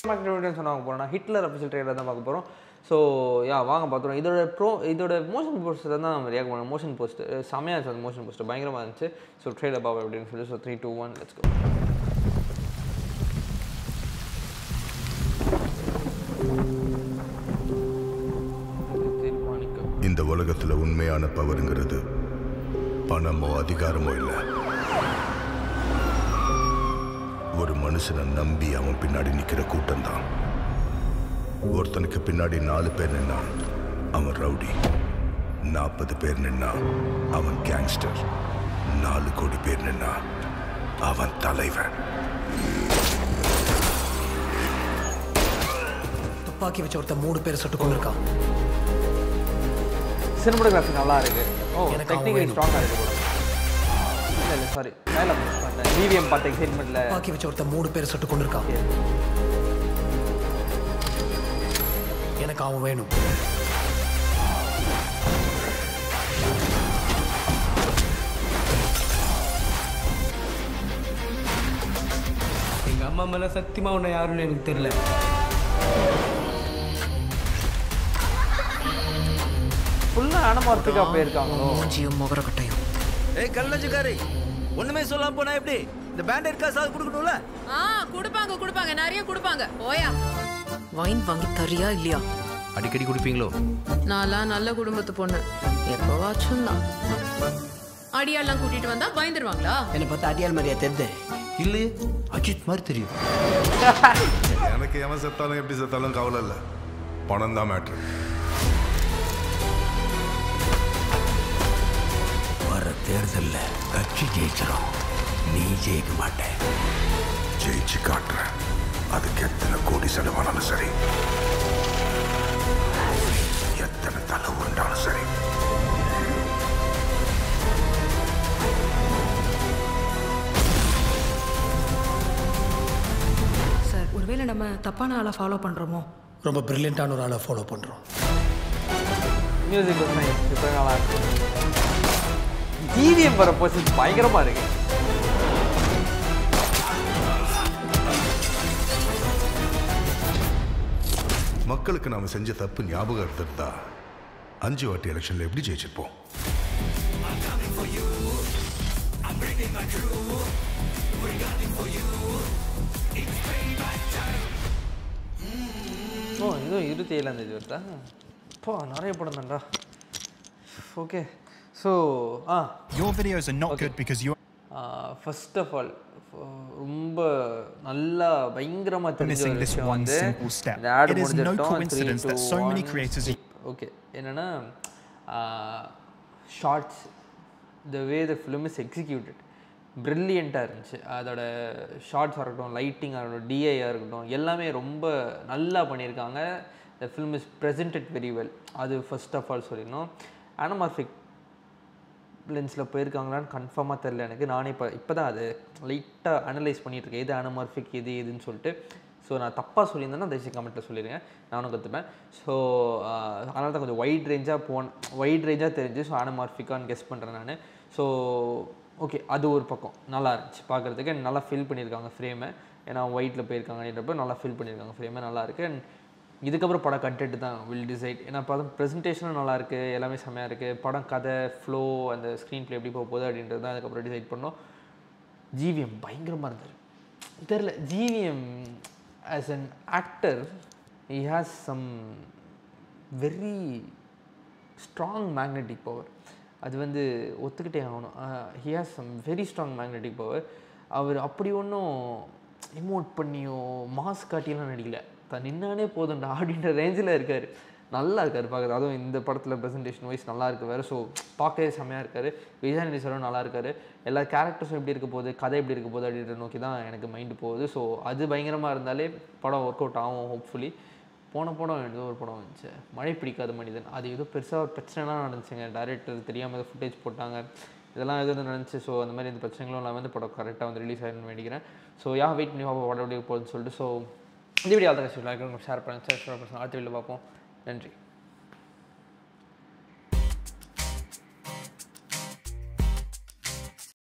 Market சொன்னாங்க போகிறோம்னா Hitler official trailer தான் பார்க்க போகிறோம் ஸோ யா வாங்க பார்த்துருவோம் இதோட ப்ரோ இதோட மோஷன் போஸ்டர் தான் நம்ம ரியாக்ட் பண்ணோம் மோஷன் போஸ்டர் செமையாக இருந்துச்சு அந்த மோஷன் போஸ்டர் பயங்கரமாக இருந்துச்சு ஸோ ட்ரெயிலர் பாபா அப்படின்னு சொல்லி so three two one let's go தீர்மானிக்க இந்த உலகத்துல உண்மையான பவருங்கிறது பணமோ அதிகாரமோ இல்லை ஒரு மனுஷனை நம்பி அவன் பின்னாடி நிக்கிற கூட்டம் தான் ஒருத்தனுக்கு பின்னாடி நாலு பேர் நின்னா அவன் ரவுடி நாற்பது பேர் நின்னா அவன் கேங்ஸ்டர் நாலு கோடி பேர் நின்னா அவன் தலைவன் துப்பாக்கி வச்ச ஒருத்தன் மூணு பேர் சுட்டு கொண்டிருக்கான் சினிமோகிராஃபி நல்லா இருக்கு ஓ எனக்கு அவன் டெக்னிக்கலி வேணும். ஸ்ட்ராங்காக இருக்கு கூட இல்லை இல்லை சாரி மேலே மிஸ் பண்ணிட்டேன் டிவிஎம் பார்த்த எக்ஸைட்மெண்ட்டில் துப்பாக்கி வச்ச ஒருத்தன் மூணு பேர் சுட்டு கொண்டிருக்கான் எனக்கு அவன் வேணும் எங்க அம்மா மேல சத்தியமா உன்னை யாருன்னு எனக்கு தெரியல ஃபுல்லாக அனமார்த்திக்காக போயிருக்காங்களோ மூஞ்சியும் முகரக்கட்டையும் ஏய் கல்லஞ்சுக்காரி ஒண்ணுமே சொல்லாம போனா எப்படி இந்த பேண்டேட் காசாவது கொடுக்கணும்ல ஆ கொடுப்பாங்க கொடுப்பாங்க நிறைய கொடுப்பாங்க ஓயா வைன் வாங்கி தரியா இல்லையா அடிக்கடி குடிப்பீங்களோ நான்லாம் நல்ல குடும்பத்து பொண்ணு எப்பவாச்சும் தான் அடியாலாம் கூட்டிட்டு வந்தா பயந்துருவாங்களா என்னை பார்த்தா அடியால் மாதிரியா தெரியுது இல்லையே அஜித் மாதிரி தெரியும் எனக்கு எவன் செத்தாலும் எப்படி செத்தாலும் கவலை இல்லை பணம் தான் மேட்ரு வர தேர்தல்ல கட்சி ஜெயிச்சிடும் நீ ஜெயிக்க மாட்டேன் ஜெயிச்சு காட்டுறேன் அதுக்கு எத்தனை கோடி செலவானாலும் சரி எத்தனை தலை உருண்டாலும் சரி சார் ஒருவேளை நம்ம தப்பான ஆளை ஃபாலோ பண்றோமோ ரொம்ப பிரில்லியண்டான ஒரு ஆளை ஃபாலோ பண்றோம் மியூசிக் இப்போ நல்லா இருக்கு டிவிஎம் வர போச்சு பயங்கரமாக இருக்கு மக்களுக்கு நாம செஞ்ச தப்பு ஞாபகம் எடுத்திருந்தா அஞ்சு வாட்டி எலெக்ஷன்ல எப்படி ஜெயிச்சிருப்போம் ஓ இதுவும் இருபத்தி ஏழாம் தேதி வருதா இப்போ நிறைய படம் தான்டா ஓகே ஸோ ஆ Your videos are not good because you first of all ரொம்ப நல்லா பயங்கரமாக தெரிஞ்ச missing ஒரு this விஷயம் one வந்து simple step. இந்த ad It is no முடிஞ்சிட்டோம், coincidence three, that two, so many one, creators- skip. Okay என்னன்னா shorts the way the film is executed ப்ரில்லியண்ட்டாக இருந்துச்சு அதோட ஷார்ட்ஸாக இருக்கட்டும் லைட்டிங்காக இருக்கட்டும் டிஐயாக இருக்கட்டும் எல்லாமே ரொம்ப நல்லா பண்ணியிருக்காங்க the film is presented very well அது ஃபர்ஸ்ட் ஆஃப் ஆல் சொல்லிடணும் அனமார்பிக் லென்ஸில் போயிருக்காங்களான்னு கன்ஃபார்மாக தெரில எனக்கு நானே இப்போ இப்போ தான் அது லைட்டாக அனலைஸ் பண்ணிகிட்ருக்கேன் எது அனமார்பிக் எது எதுன்னு சொல்லிட்டு ஸோ நான் தப்பாக சொல்லியிருந்தேன்னா தயவுசெய்து கமெண்ட்டில் சொல்லிடுங்க நானும் கற்றுப்பேன் ஸோ அதனால தான் கொஞ்சம் வைட் ரேஞ்சாக போன வைட் ரேஞ்சாக தெரிஞ்சு ஸோ அனமார்பிக்கான்னு கெஸ் பண்ணுறேன் நான் ஸோ ஓகே அது ஒரு பக்கம் நல்லா இருந்துச்சு பார்க்குறதுக்கு and நல்லா ஃபில் பண்ணியிருக்காங்க ஃப்ரேமை ஏன்னா ஒயிட்டில் போயிருக்காங்கன்றப்ப நல்லா ஃபில் பண்ணியிருக்காங்க ஃப்ரேமை நல்லா இருக்கு and இதுக்கப்புறம் படம் கண்டென்ட் தான் வில் டிசைட் ஏன்னா படம் ப்ரெசன்டேஷனும் நல்லா இருக்கு எல்லாமே செம்மையாக இருக்குது படம் கதை ஃப்ளோ அந்த ஸ்க்ரீன் ப்ளே எப்படி போக போகுது அப்படின்றது தான் அதுக்கப்புறம் டிசைட் பண்ணோம் ஜிவிஎம் பயங்கரமாக இருந்தார் தெரில GVM as an actor he has some very strong magnetic power அது வந்து ஒத்துக்கிட்டே ஆகணும் he has some very strong magnetic power அவர் அப்படி ஒன்றும் இமோட் பண்ணியோ மாஸ் காட்டியெல்லாம் நடிக்கல தான் நின்னானே போதும்டா அப்படின்ற ரேஞ்சில் இருக்கார் நல்லா இருக்கார் பார்க்குறது அதுவும் இந்த படத்தில் ப்ரெசன்டேஷன் வைஸ் நல்லா இருக்கு வேறு ஸோ பார்க்கவே செம்மையாக இருக்கார் விஜயானி சாரும் நல்லா இருக்காரு எல்லா கேரக்டர்ஸும் எப்படி இருக்க போகுது கதை எப்படி இருக்க போகுது அப்படின்ற நோக்கி தான் எனக்கு மைண்டு போகுது ஸோ அது பயங்கரமாக இருந்தாலே படம் ஒர்க் அவுட் ஆகும் ஹோப்ஃபுல்லி போன படம் ஏதோ ஒரு படம் வந்துச்சு மழை பிடிக்காத மனிதன் அது ஏதோ பெருசாக ஒரு பிரச்சனைலாம் நடந்துச்சுங்க டேரக்டர் தெரியாமல் ஏதோ ஃபுட்டேஜ் போட்டாங்க இதெல்லாம் எதுவும் நடந்துச்சு ஸோ அந்த மாதிரி இந்த பிரச்சனைகளும் இல்லாமல் வந்து படம் கரெக்டாக வந்து ரிலீஸ் ஆகிடும்னு வேண்டிக்கிறேன் ஸோ யா வெயிட் பண்ணி பார்ப்போம் படம் எப்படி போகுதுன்னு சொல்லிட்டு ஸோ இந்த வீடியோ அதை ஷேர் பண்ணுங்கள் ஷேர் பண்ணுங்கள் அடுத்த வீடியோ பார்ப்போம் நன்றி